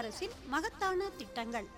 அரசின் மகத்தான திட்டங்கள்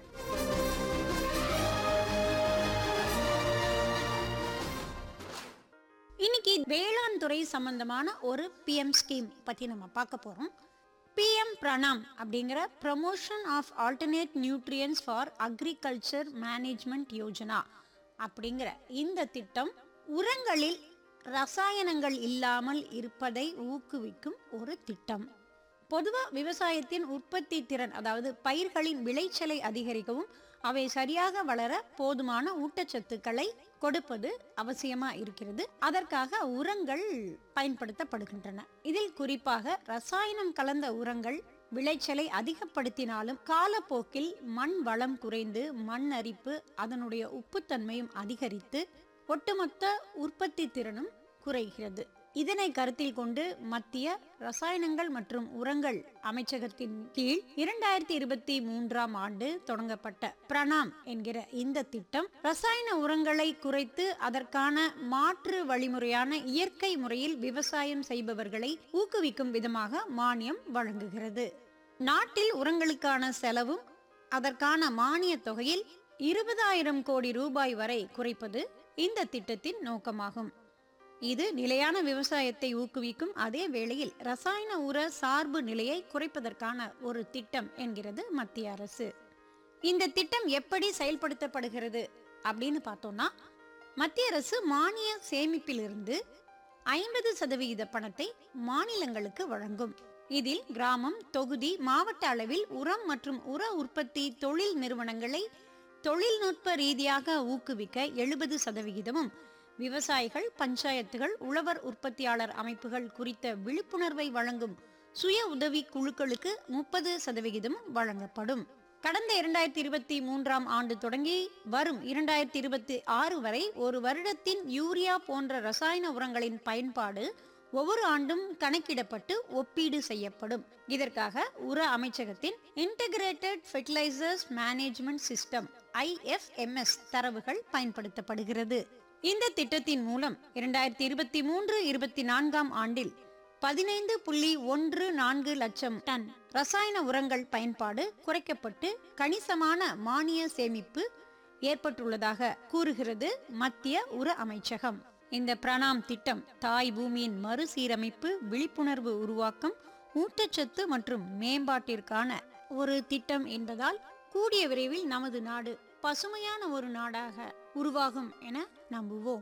இன்னைக்கு வேளாண் துறை சம்பந்தமான ஒரு பிஎம் ஸ்கீம் பத்தி நம்ம பார்க்க போறோம் பிஎம் பிரணாம் அப்படிங்கிற promotion of alternate nutrients for agriculture management Yojana அப்படிங்கிற இந்த திட்டம் உரங்களில் ரசாயனங்கள் இல்லாமல் இருப்பதை ஊக்குவிக்கும் ஒரு திட்டம் பொதுவா விவசாயத்தின் உற்பத்தி திறன் அதாவது பயிர்களின் விளைச்சலை அதிகரிக்கவும் அவை சரியாக வளர போதுமான ஊட்டச்சத்துக்களை கொடுப்பது அவசியமா இருக்கிறது அதற்காக உரங்கள் பயன்படுத்தப்படுகின்றன இதில் குறிப்பாக ரசாயனம் கலந்த உரங்கள் விளைச்சலை அதிகப்படுத்தினாலும் காலப்போக்கில் மண் வளம் குறைந்து மண் அரிப்பு அதனுடைய உப்புத்தன்மையும் அதிகரித்து ஒட்டுமொத்த உற்பத்தி திறனும் குறைகிறது இதனை கருத்தில் கொண்டு மத்திய ரசாயனங்கள் மற்றும் உரங்கள் அமைச்சகத்தின் கீழ் இரண்டாயிரத்தி இருபத்தி மூன்றாம் ஆண்டு தொடங்கப்பட்ட பிரணாம் என்கிற இந்த திட்டம் ரசாயன உரங்களை குறைத்து அதற்கான மாற்று வழிமுறையான இயற்கை முறையில் விவசாயம் செய்பவர்களை ஊக்குவிக்கும் விதமாக மானியம் வழங்குகிறது நாட்டில் உரங்களுக்கான செலவும் அதற்கான மானிய தொகையில் இருபதாயிரம் கோடி ரூபாய் வரை குறைப்பது இந்த திட்டத்தின் நோக்கமாகும் இது நிலையான விவசாயத்தை ஊக்குவிக்கும் அதே வேளையில் ரசாயன உர சார்பு நிலையை குறைப்பதற்கான ஒரு திட்டம் என்கிறது மத்திய அரசு இந்த திட்டம் எப்படி செயல்படுத்தப்படுகிறது அப்படின்னு பார்த்தோம்னா மத்திய அரசு மானிய சேமிப்பிலிருந்து ஐம்பது சதவிகித பணத்தை மாநிலங்களுக்கு வழங்கும் இதில் கிராமம் தொகுதி மாவட்ட அளவில் உரம் மற்றும் உர உற்பத்தி தொழில் நிறுவனங்களை தொழில்நுட்ப ரீதியாக ஊக்குவிக்க எழுபது சதவிகிதமும் விவசாயிகள் பஞ்சாயத்துகள் உழவர் உற்பத்தியாளர் அமைப்புகள் குறித்த விழிப்புணர்வை வழங்கும் சுய உதவி குழுக்களுக்கு முப்பது சதவிகிதம் வழங்கப்படும் கடந்த இரண்டாயிரத்தி இருபத்தி மூன்றாம் ஆண்டு தொடங்கி வரும் இரண்டாயிரத்தி இருபத்தி ஆறு வரை ஒரு வருடத்தின் யூரியா போன்ற ரசாயன உரங்களின் பயன்பாடு ஒவ்வொரு ஆண்டும் கணக்கிடப்பட்டு ஒப்பீடு செய்யப்படும் இதற்காக உர அமைச்சகத்தின் integrated fertilisers management system IFMS தரவுகள் பயன்படுத்தப்படுகிறது இந்த திட்டத்தின் மூலம் இரண்டாயிரத்தி இருபத்தி மூன்று இருபத்தி நான்காம் ஆண்டில் பதினைந்து புள்ளி ஒன்று நான்கு லட்சம் டன் ரசாயன உரங்கள் பயன்பாடு குறைக்கப்பட்டு கணிசமான மானிய சேமிப்பு ஏற்பட்டுள்ளதாக கூறுகிறது மத்திய உர அமைச்சகம் இந்த பிரணாம் திட்டம் தாய் பூமியின் மறுசீரமைப்பு விழிப்புணர்வு உருவாக்கம் ஊட்டச்சத்து மற்றும் மேம்பாட்டிற்கான ஒரு திட்டம் என்பதால் கூடிய விரைவில் நமது நாடு பசுமையான ஒரு நாடாக உருவாகும் என நம்புவோம்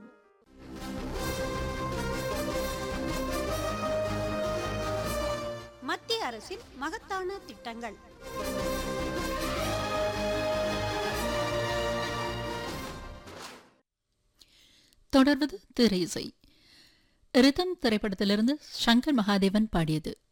மத்திய அரசின் மகத்தான திட்டங்கள் தொடர்வது திரை இசை ரிதம் திரைப்படத்திலிருந்து சங்கர் மகாதேவன் பாடியது